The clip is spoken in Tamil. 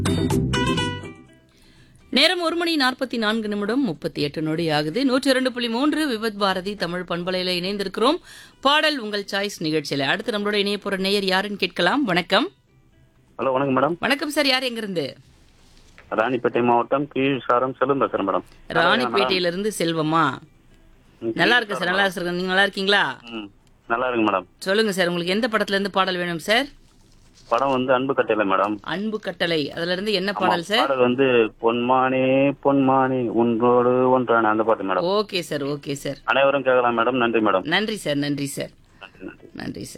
நேரம் ஒரு மணி நாற்பத்தி நான்கு நிமிடம் முப்பத்தி எட்டு நொடி ஆகுது நூற்றி இரண்டு புள்ளி மூன்று விபத் பாரதி தமிழ் பண்பலையில இணைந்திருக்கிறோம் பாடல் உங்கள் சாய்ஸ் நிகழ்ச்சியில அடுத்து நம்மளோட இணைய போற நேயர் யாருன்னு கேட்கலாம் வணக்கம் ஹலோ வணக்கம் மேடம் வணக்கம் சார் யார் எங்கிருந்து ராணிப்பேட்டை மாவட்டம் கீழ் சாரம் செல்லும் பேசுறேன் மேடம் ராணிப்பேட்டையில இருந்து செல்வமா ம், நல்லா இருக்கு சார் நல்லா இருக்கு சார் நீங்க நல்லா இருக்கீங்களா ம், நல்லா இருக்கு மேடம் சொல்லுங்க சார் உங்களுக்கு எந்த படத்துல இருந்து பாடல் வேணும் சார் படம் வந்து அன்பு கட்டளை மேடம் அன்பு கட்டளை அதுல இருந்து என்ன பாடல் சார் பாடல் வந்து பொன்மானே பொன்மானே ஒன்றோடு ஒன்றான அந்த பாட்டு madam okay sir okay sir அனைவரும் கேட்கலாம் மேடம் நன்றி மேடம் நன்றி சார் நன்றி சார் நன்றி நன்றி நன்றி சார்